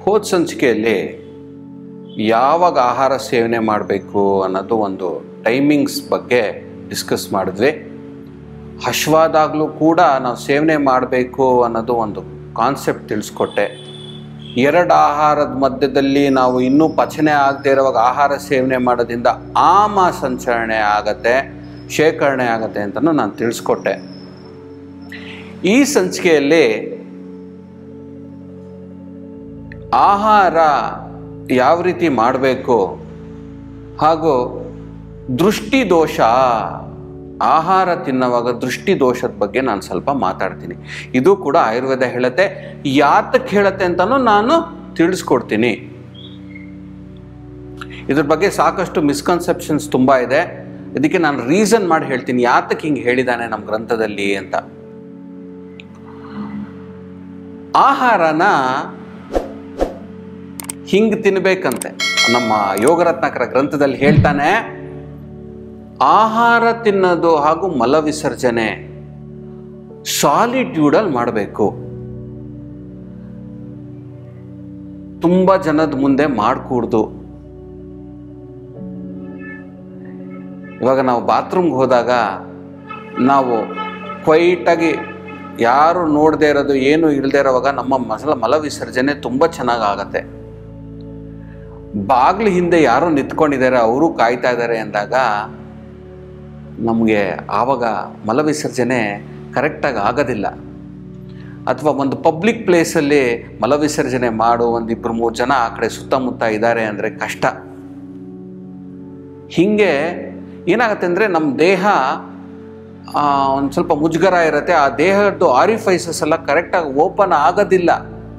ಹೋದ ಸಂಚಿಕೆಯಲ್ಲಿ ಯಾವಾಗ ಆಹಾರ ಸೇವನೆ ಮಾಡಬೇಕು ಅನ್ನೋದು ಒಂದು ಟೈಮಿಂಗ್ಸ್ ಬಗ್ಗೆ ಡಿಸ್ಕಸ್ ಮಾಡಿದ್ವಿ ಹಶ್ವಾದಾಗಲೂ ಕೂಡ ನಾವು ಸೇವನೆ ಮಾಡಬೇಕು ಅನ್ನೋದು ಒಂದು ಕಾನ್ಸೆಪ್ಟ್ ತಿಳಿಸ್ಕೊಟ್ಟೆ ಎರಡು ಆಹಾರದ ಮಧ್ಯದಲ್ಲಿ ನಾವು ಇನ್ನೂ ಪಚನೆ ಆಗದೆ ಇರುವಾಗ ಆಹಾರ ಸೇವನೆ ಮಾಡೋದ್ರಿಂದ ಆಮ ಸಂಚರಣೆ ಆಗತ್ತೆ ಶೇಖರಣೆ ಆಗತ್ತೆ ಅಂತಲೂ ನಾನು ತಿಳಿಸ್ಕೊಟ್ಟೆ ಈ ಸಂಚಿಕೆಯಲ್ಲಿ ಆಹಾರ ಯಾವ ರೀತಿ ಮಾಡಬೇಕು ಹಾಗೂ ದೃಷ್ಟಿ ದೋಷ ಆಹಾರ ತಿನ್ನುವಾಗ ದೃಷ್ಟಿ ದೋಷದ ಬಗ್ಗೆ ನಾನು ಸ್ವಲ್ಪ ಮಾತಾಡ್ತೀನಿ ಇದು ಕೂಡ ಆಯುರ್ವೇದ ಹೇಳುತ್ತೆ ಯಾತಕ್ಕೆ ಹೇಳುತ್ತೆ ಅಂತಲೂ ನಾನು ತಿಳಿಸ್ಕೊಡ್ತೀನಿ ಇದ್ರ ಬಗ್ಗೆ ಸಾಕಷ್ಟು ಮಿಸ್ಕನ್ಸೆಪ್ಷನ್ಸ್ ತುಂಬ ಇದೆ ಇದಕ್ಕೆ ನಾನು ರೀಸನ್ ಮಾಡಿ ಹೇಳ್ತೀನಿ ಯಾತಕ್ಕೆ ಹಿಂಗೆ ಹೇಳಿದ್ದಾನೆ ನಮ್ಮ ಗ್ರಂಥದಲ್ಲಿ ಅಂತ ಆಹಾರನ ಹಿಂಗೆ ತಿನ್ಬೇಕಂತೆ ನಮ್ಮ ಯೋಗರತ್ನಾಕರ ಗ್ರಂಥದಲ್ಲಿ ಹೇಳ್ತಾನೆ ಆಹಾರ ತಿನ್ನೋದು ಹಾಗೂ ಮಲ ವಿಸರ್ಜನೆ ಸಾಲಿಟ್ಯೂಡಲ್ ಮಾಡಬೇಕು ತುಂಬ ಜನದ ಮುಂದೆ ಮಾಡಕೂಡ್ದು ಇವಾಗ ನಾವು ಬಾತ್ರೂಮ್ಗೆ ಹೋದಾಗ ನಾವು ಕ್ವೈಟಾಗಿ ಯಾರು ನೋಡದೇ ಇರೋದು ಏನು ಇಲ್ಲದೆ ಇರೋವಾಗ ನಮ್ಮ ಮಸಲ ಮಲ ವಿಸರ್ಜನೆ ತುಂಬ ಚೆನ್ನಾಗಿ ಆಗತ್ತೆ ಬಾಗ್ಲು ಹಿಂದೆ ಯಾರೋ ನಿಂತ್ಕೊಂಡಿದ್ದಾರೆ ಅವರು ಕಾಯ್ತಾ ಇದ್ದಾರೆ ಅಂದಾಗ ನಮಗೆ ಆವಾಗ ಮಲ ವಿಸರ್ಜನೆ ಕರೆಕ್ಟಾಗಿ ಆಗೋದಿಲ್ಲ ಅಥವಾ ಒಂದು ಪಬ್ಲಿಕ್ ಪ್ಲೇಸಲ್ಲಿ ಮಲ ವಿಸರ್ಜನೆ ಮಾಡು ಒಂದಿಬ್ಬರು ಮೂರು ಜನ ಆ ಕಡೆ ಸುತ್ತಮುತ್ತ ಇದ್ದಾರೆ ಅಂದರೆ ಕಷ್ಟ ಹೀಗೆ ಏನಾಗುತ್ತೆ ಅಂದರೆ ನಮ್ಮ ದೇಹ ಒಂದು ಸ್ವಲ್ಪ ಮುಜುಗರ ಇರುತ್ತೆ ಆ ದೇಹದ್ದು ಆರಿಫೈಸಸ್ ಎಲ್ಲ ಕರೆಕ್ಟಾಗಿ ಓಪನ್ ಆಗೋದಿಲ್ಲ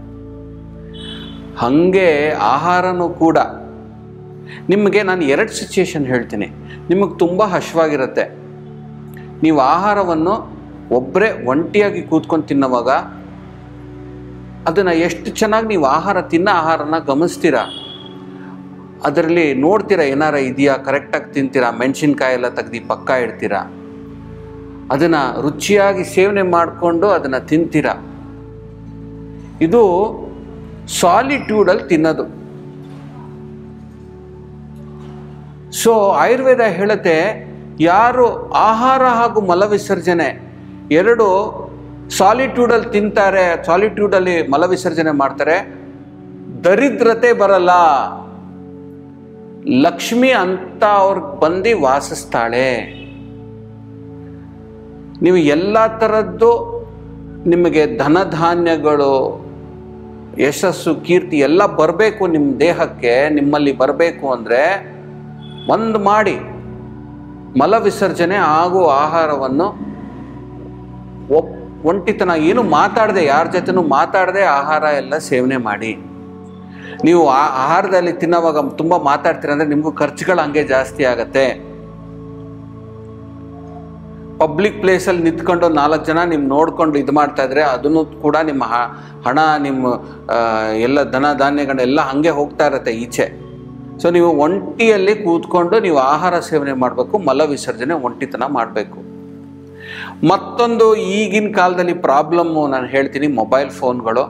ಹಾಗೆ ಆಹಾರನೂ ಕೂಡ ನಿಮಗೆ ನಾನು ಎರಡು ಸಿಚುಯೇಷನ್ ಹೇಳ್ತೀನಿ ನಿಮಗೆ ತುಂಬ ಹಶ್ವಾಗಿರುತ್ತೆ ನೀವು ಆಹಾರವನ್ನು ಒಬ್ಬರೇ ಒಂಟಿಯಾಗಿ ಕೂತ್ಕೊಂಡು ತಿನ್ನುವಾಗ ಅದನ್ನು ಎಷ್ಟು ಚೆನ್ನಾಗಿ ನೀವು ಆಹಾರ ತಿನ್ನೋ ಆಹಾರನ ಗಮನಿಸ್ತೀರಾ ಅದರಲ್ಲಿ ನೋಡ್ತೀರಾ ಏನಾರ ಇದೆಯಾ ಕರೆಕ್ಟಾಗಿ ತಿಂತೀರಾ ಮೆಣಸಿನ್ಕಾಯಿ ಎಲ್ಲ ತೆಗ್ದು ಪಕ್ಕ ಇಡ್ತೀರಾ ಅದನ್ನು ರುಚಿಯಾಗಿ ಸೇವನೆ ಮಾಡಿಕೊಂಡು ಅದನ್ನು ತಿಂತೀರಾ ಇದು ಸಾಲಿಟ್ಯೂಡಲ್ಲಿ ತಿನ್ನೋದು ಸೊ ಆಯುರ್ವೇದ ಹೇಳುತ್ತೆ ಯಾರು ಆಹಾರ ಹಾಗೂ ಮಲವಿಸರ್ಜನೆ ಎರಡು ಸಾಲಿಟ್ಯೂಡಲ್ಲಿ ತಿಂತಾರೆ ಸಾಲಿಟ್ಯೂಡಲ್ಲಿ ಮಲವಿಸರ್ಜನೆ ಮಾಡ್ತಾರೆ ದರಿದ್ರತೆ ಬರಲ್ಲ ಲಕ್ಷ್ಮಿ ಅಂತ ಅವ್ರಿಗೆ ಬಂದು ವಾಸಿಸ್ತಾಳೆ ನೀವು ಎಲ್ಲ ಥರದ್ದು ನಿಮಗೆ ಧನಧಾನ್ಯಗಳು ಯಶಸ್ಸು ಕೀರ್ತಿ ಎಲ್ಲ ಬರಬೇಕು ನಿಮ್ಮ ದೇಹಕ್ಕೆ ನಿಮ್ಮಲ್ಲಿ ಬರಬೇಕು ಅಂದರೆ ಒಂದು ಮಾಡಿ ಮಲ ವಿಸರ್ಜನೆ ಹಾಗೂ ಆಹಾರವನ್ನು ಒಪ್ ಒಂಟಿತನ ಏನು ಮಾತಾಡದೆ ಯಾರ ಜೊತೆನೂ ಮಾತಾಡದೆ ಆಹಾರ ಎಲ್ಲ ಸೇವನೆ ಮಾಡಿ ನೀವು ಆ ಆಹಾರದಲ್ಲಿ ತಿನ್ನೋವಾಗ ತುಂಬ ಮಾತಾಡ್ತೀರ ಅಂದರೆ ನಿಮಗೂ ಖರ್ಚುಗಳು ಹಂಗೆ ಜಾಸ್ತಿ ಆಗತ್ತೆ ಪಬ್ಲಿಕ್ ಪ್ಲೇಸಲ್ಲಿ ನಿಂತ್ಕೊಂಡು ನಾಲ್ಕು ಜನ ನಿಮ್ಮ ನೋಡ್ಕೊಂಡು ಇದು ಮಾಡ್ತಾ ಇದ್ರೆ ಅದನ್ನು ಕೂಡ ನಿಮ್ಮ ಹ- ಹಣ ನಿಮ್ಮ ಆ, ಎಲ್ಲ ಧನ ಧಾನ್ಯಗಳೆಲ್ಲ ಹಾಗೆ ಹೋಗ್ತಾ ಇರತ್ತೆ ಈಚೆ ಸೊ ನೀವು ಒಂಟಿಯಲ್ಲಿ ಕೂತ್ಕೊಂಡು ನೀವು ಆಹಾರ ಸೇವನೆ ಮಾಡಬೇಕು ಮಲ ವಿಸರ್ಜನೆ ಒಂಟಿತನ ಮಾಡಬೇಕು ಮತ್ತೊಂದು ಈಗಿನ ಕಾಲದಲ್ಲಿ ಪ್ರಾಬ್ಲಮ್ಮು ನಾನು ಹೇಳ್ತೀನಿ ಮೊಬೈಲ್ ಫೋನ್ಗಳು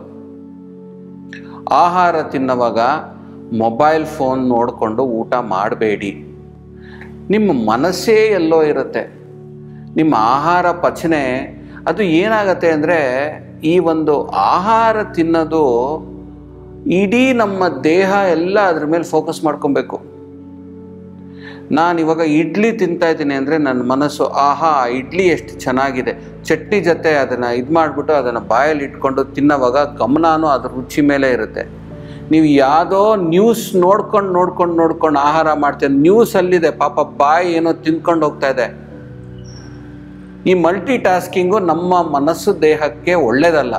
ಆಹಾರ ತಿನ್ನುವಾಗ ಮೊಬೈಲ್ ಫೋನ್ ನೋಡಿಕೊಂಡು ಊಟ ಮಾಡಬೇಡಿ ನಿಮ್ಮ ಮನಸ್ಸೇ ಎಲ್ಲೋ ಇರುತ್ತೆ ನಿಮ್ಮ ಆಹಾರ ಪಚನೆ ಅದು ಏನಾಗತ್ತೆ ಅಂದರೆ ಈ ಒಂದು ಆಹಾರ ತಿನ್ನೋದು ಇಡೀ ನಮ್ಮ ದೇಹ ಎಲ್ಲ ಅದ್ರ ಮೇಲೆ ಫೋಕಸ್ ಮಾಡ್ಕೊಬೇಕು ನಾನು ಇವಾಗ ಇಡ್ಲಿ ತಿಂತಾ ಇದ್ದೀನಿ ಅಂದರೆ ನನ್ನ ಮನಸ್ಸು ಆಹಾ ಇಡ್ಲಿ ಎಷ್ಟು ಚೆನ್ನಾಗಿದೆ ಚಟ್ನಿ ಜೊತೆ ಅದನ್ನು ಇದು ಮಾಡಿಬಿಟ್ಟು ಅದನ್ನು ಬಾಯಲ್ಲಿ ಇಟ್ಕೊಂಡು ತಿನ್ನೋವಾಗ ಗಮನನೂ ಅದ್ರ ರುಚಿ ಮೇಲೆ ಇರುತ್ತೆ ನೀವು ಯಾವುದೋ ನ್ಯೂಸ್ ನೋಡ್ಕೊಂಡು ನೋಡ್ಕೊಂಡು ನೋಡ್ಕೊಂಡು ಆಹಾರ ಮಾಡ್ತೀವಿ ನ್ಯೂಸಲ್ಲಿದೆ ಪಾಪ ಬಾಯಿ ಏನೋ ತಿನ್ಕೊಂಡು ಹೋಗ್ತಾ ಇದೆ ಈ ಮಲ್ಟಿ ಟಾಸ್ಕಿಂಗು ನಮ್ಮ ಮನಸ್ಸು ದೇಹಕ್ಕೆ ಒಳ್ಳೆಯದಲ್ಲ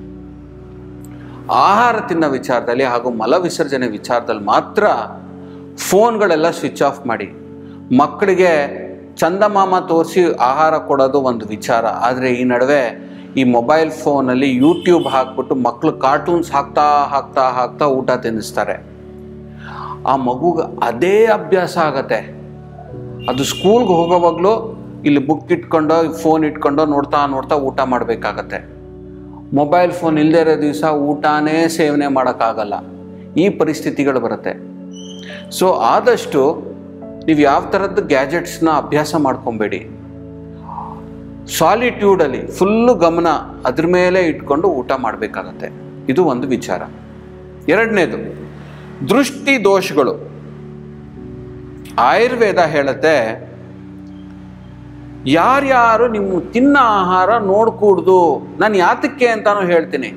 ಆಹಾರ ತಿನ್ನೋ ವಿಚಾರದಲ್ಲಿ ಹಾಗೂ ಮಲ ವಿಸರ್ಜನೆ ವಿಚಾರದಲ್ಲಿ ಮಾತ್ರ ಫೋನ್ಗಳೆಲ್ಲ ಸ್ವಿಚ್ ಆಫ್ ಮಾಡಿ ಮಕ್ಕಳಿಗೆ ಚಂದಮಾಮ ತೋರಿಸಿ ಆಹಾರ ಕೊಡೋದು ಒಂದು ವಿಚಾರ ಆದರೆ ಈ ನಡುವೆ ಈ ಮೊಬೈಲ್ ಫೋನಲ್ಲಿ ಯೂಟ್ಯೂಬ್ ಹಾಕ್ಬಿಟ್ಟು ಮಕ್ಕಳು ಕಾರ್ಟೂನ್ಸ್ ಹಾಕ್ತಾ ಹಾಕ್ತಾ ಹಾಕ್ತಾ ಊಟ ತಿನ್ನಿಸ್ತಾರೆ ಆ ಮಗುಗೆ ಅದೇ ಅಭ್ಯಾಸ ಆಗತ್ತೆ ಅದು ಸ್ಕೂಲ್ಗೆ ಹೋಗೋವಾಗಲೂ ಇಲ್ಲಿ ಬುಕ್ ಇಟ್ಕೊಂಡು ಫೋನ್ ಇಟ್ಕೊಂಡು ನೋಡ್ತಾ ನೋಡ್ತಾ ಊಟ ಮಾಡಬೇಕಾಗತ್ತೆ ಮೊಬೈಲ್ ಫೋನ್ ಇಲ್ಲದೆ ಇರೋ ದಿವಸ ಊಟನೇ ಸೇವನೆ ಮಾಡೋಕ್ಕಾಗಲ್ಲ ಈ ಪರಿಸ್ಥಿತಿಗಳು ಬರುತ್ತೆ ಸೊ ಆದಷ್ಟು ನೀವು ಯಾವ ಥರದ್ದು ಗ್ಯಾಜೆಟ್ಸ್ನ ಅಭ್ಯಾಸ ಮಾಡ್ಕೊಬೇಡಿ ಸಾಲಿಟ್ಯೂಡಲ್ಲಿ ಫುಲ್ಲು ಗಮನ ಅದ್ರ ಮೇಲೆ ಇಟ್ಕೊಂಡು ಊಟ ಮಾಡಬೇಕಾಗತ್ತೆ ಇದು ಒಂದು ವಿಚಾರ ಎರಡನೇದು ದೃಷ್ಟಿ ದೋಷಗಳು ಆಯುರ್ವೇದ ಹೇಳುತ್ತೆ ಯಾರ್ಯಾರು ನಿಮ್ಮ ತಿನ್ನ ಆಹಾರ ನೋಡ್ಕೂಡ್ದು ನಾನು ಯಾತಕ್ಕೆ ಅಂತಾನು ಹೇಳ್ತೀನಿ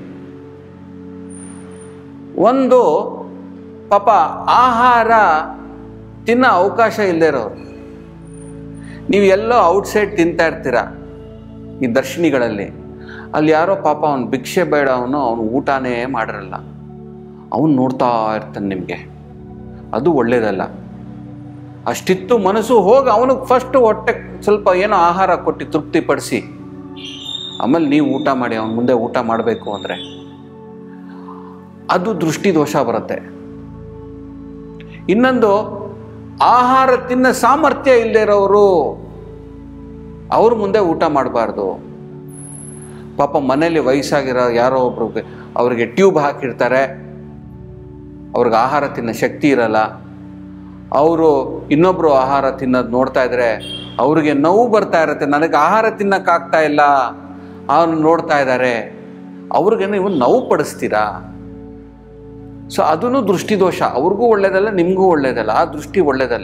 ಒಂದು ಪಾಪ ಆಹಾರ ತಿನ್ನೋ ಅವಕಾಶ ಇಲ್ಲದೆ ಇರೋರು ನೀವು ಎಲ್ಲೋ ಔಟ್ಸೈಡ್ ತಿಂತಾ ಇರ್ತೀರ ಈ ದರ್ಶಿನಿಗಳಲ್ಲಿ ಅಲ್ಲಿ ಯಾರೋ ಪಾಪ ಅವನು ಭಿಕ್ಷೆ ಬೇಡ ಅವನು ಅವನು ಊಟನೇ ಮಾಡಿರಲ್ಲ ಅವನು ನೋಡ್ತಾ ಇರ್ತಾನೆ ನಿಮಗೆ ಅದು ಒಳ್ಳೇದಲ್ಲ ಅಷ್ಟಿತ್ತು ಮನಸ್ಸು ಹೋಗಿ ಅವನಿಗೆ ಫಸ್ಟ್ ಹೊಟ್ಟೆ ಸ್ವಲ್ಪ ಏನೋ ಆಹಾರ ಕೊಟ್ಟು ತೃಪ್ತಿಪಡಿಸಿ ಆಮೇಲೆ ನೀವು ಊಟ ಮಾಡಿ ಅವನ ಮುಂದೆ ಊಟ ಮಾಡಬೇಕು ಅಂದರೆ ಅದು ದೃಷ್ಟಿ ದೋಷ ಬರುತ್ತೆ ಇನ್ನೊಂದು ಆಹಾರ ತಿನ್ನ ಸಾಮರ್ಥ್ಯ ಇಲ್ಲದೆ ಇರೋರು ಅವ್ರ ಮುಂದೆ ಊಟ ಮಾಡಬಾರ್ದು ಪಾಪ ಮನೇಲಿ ವಯಸ್ಸಾಗಿರೋ ಯಾರೋ ಒಬ್ರು ಅವ್ರಿಗೆ ಟ್ಯೂಬ್ ಹಾಕಿರ್ತಾರೆ ಅವ್ರಿಗೆ ಆಹಾರ ತಿನ್ನೋ ಶಕ್ತಿ ಇರಲ್ಲ ಅವರು ಇನ್ನೊಬ್ರು ಆಹಾರ ತಿನ್ನೋದು ನೋಡ್ತಾ ಇದ್ರೆ ಅವ್ರಿಗೆ ನೋವು ಬರ್ತಾ ಇರುತ್ತೆ ನನಗೆ ಆಹಾರ ತಿನ್ನಕ್ಕಾಗ್ತಾ ಇಲ್ಲ ಅವನು ನೋಡ್ತಾ ಇದ್ದಾರೆ ಅವ್ರಿಗೆ ನೀವು ನೋವು ಪಡಿಸ್ತೀರಾ ಸೊ ಅದೂ ದೃಷ್ಟಿದೋಷ ಅವ್ರಿಗೂ ಒಳ್ಳೇದಲ್ಲ ನಿಮಗೂ ಒಳ್ಳೇದಲ್ಲ ಆ ದೃಷ್ಟಿ ಒಳ್ಳೇದಲ್ಲ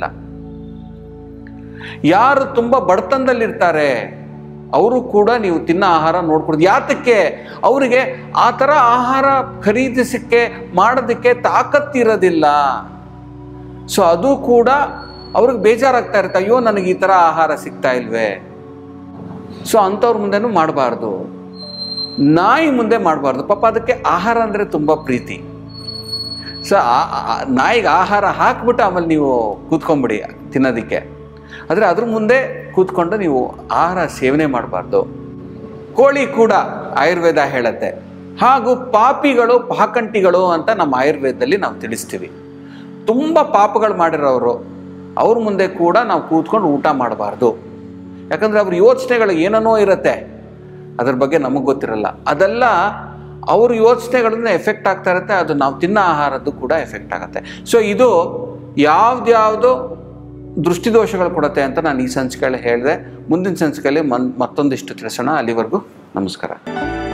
ಯಾರು ತುಂಬ ಬಡತನದಲ್ಲಿರ್ತಾರೆ ಅವರು ಕೂಡ ನೀವು ತಿನ್ನೋ ಆಹಾರ ನೋಡ್ಕೊಡ್ದು ಯಾತಕ್ಕೆ ಅವರಿಗೆ ಆ ಥರ ಆಹಾರ ಖರೀದಿಸಕ್ಕೆ ಮಾಡೋದಕ್ಕೆ ತಾಕತ್ತಿರೋದಿಲ್ಲ ಸೊ ಅದು ಕೂಡ ಅವ್ರಿಗೆ ಬೇಜಾರಾಗ್ತಾ ಇರುತ್ತೆ ಅಯ್ಯೋ ನನಗೆ ಈ ಥರ ಆಹಾರ ಸಿಗ್ತಾ ಇಲ್ವೇ ಸೊ ಅಂಥವ್ರ ಮುಂದೆನೂ ಮಾಡಬಾರ್ದು ನಾಯಿ ಮುಂದೆ ಮಾಡಬಾರ್ದು ಪಾಪ ಅದಕ್ಕೆ ಆಹಾರ ಅಂದರೆ ತುಂಬ ಪ್ರೀತಿ ಸೊ ನಾಯಿಗೆ ಆಹಾರ ಹಾಕ್ಬಿಟ್ಟು ಆಮೇಲೆ ನೀವು ಕೂತ್ಕೊಂಬಿಡಿ ತಿನ್ನೋದಕ್ಕೆ ಆದರೆ ಅದ್ರ ಮುಂದೆ ಕೂತ್ಕೊಂಡು ನೀವು ಆಹಾರ ಸೇವನೆ ಮಾಡಬಾರ್ದು ಕೋಳಿ ಕೂಡ ಆಯುರ್ವೇದ ಹೇಳುತ್ತೆ ಹಾಗೂ ಪಾಪಿಗಳು ಪಾಕಂಟಿಗಳು ಅಂತ ನಮ್ಮ ಆಯುರ್ವೇದದಲ್ಲಿ ನಾವು ತಿಳಿಸ್ತೀವಿ ತುಂಬ ಪಾಪಗಳು ಮಾಡಿರೋರು ಅವ್ರ ಮುಂದೆ ಕೂಡ ನಾವು ಕೂತ್ಕೊಂಡು ಊಟ ಮಾಡಬಾರ್ದು ಯಾಕಂದರೆ ಅವ್ರ ಯೋಚನೆಗಳು ಏನನ್ನೋ ಇರುತ್ತೆ ಅದ್ರ ಬಗ್ಗೆ ನಮಗೆ ಗೊತ್ತಿರಲ್ಲ ಅದೆಲ್ಲ ಅವ್ರ ಯೋಚನೆಗಳಿಂದ ಎಫೆಕ್ಟ್ ಆಗ್ತಾ ಇರುತ್ತೆ ಅದು ನಾವು ತಿನ್ನೋ ಆಹಾರದ್ದು ಕೂಡ ಎಫೆಕ್ಟ್ ಆಗುತ್ತೆ ಸೊ ಇದು ಯಾವ್ದ್ಯಾವುದು ದೃಷ್ಟಿದೋಷಗಳು ಕೊಡುತ್ತೆ ಅಂತ ನಾನು ಈ ಸಂಚಿಕೆಯಲ್ಲಿ ಹೇಳಿದೆ ಮುಂದಿನ ಸಂಚಿಕೆಯಲ್ಲಿ ಮನ್ ಮತ್ತೊಂದಿಷ್ಟು ತಿಳಿಸೋಣ ಅಲ್ಲಿವರೆಗೂ ನಮಸ್ಕಾರ